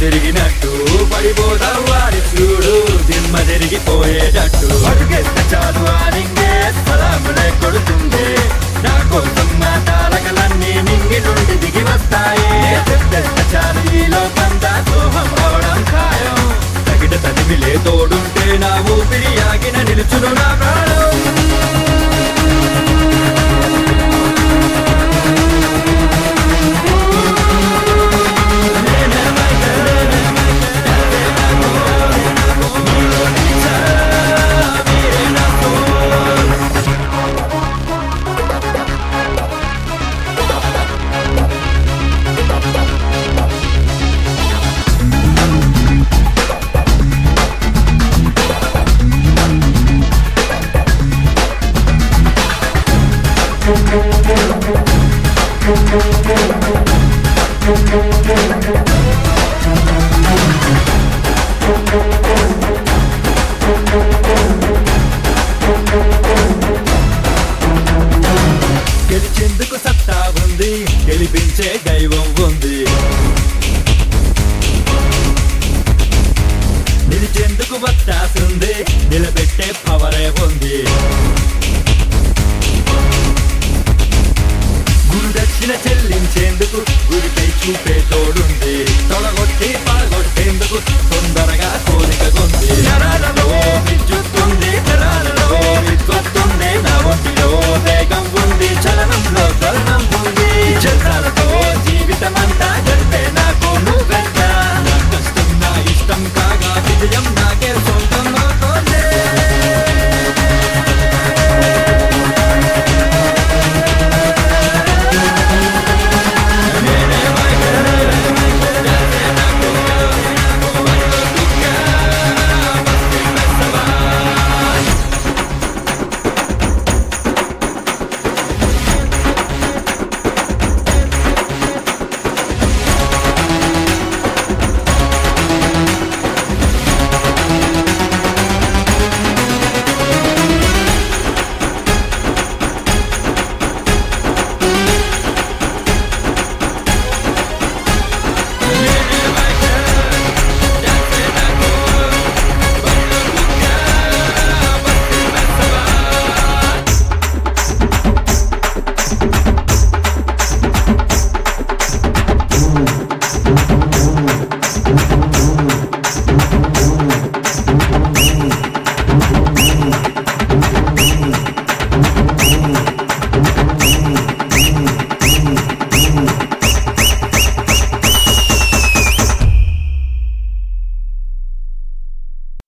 తిరిగినట్టు పడిపోతావు వాడి చూడు దిమ్మ తిరిగిపోయేటట్టు అడుగేస్తే చాలు ఆనింగే సలాములే కొడుతుంది నా కోసం నా తారకలన్నీ నింగి నుండి దిగి వస్తాయి చెప్పేస్తే చాలు ఈ లోకంతా సోహం అవడం ఖాయం తగిన తనివిలే తోడుంటే నా ఊపిరి ఆగిన నిలుచును నా ప్రాణం గెలిచేందుకు సత్తా ఉంది గెలిపించే దైవం ఉంది నిలిచేందుకు వత్తాసుంది నిలబెట్టే పవరే ఉంది గురు దక్షిణ చెల్లించేందుకు గురిపై చూపే తోడుంది తొడగొట్టి పడగొట్టేందుకు తొందరగా కోరిక కొంది నరాలలో విద్యుత్తుంది నరాలలో విద్వత్తుంది నా ఒంటిలో వేగం ఉంది చలనంలో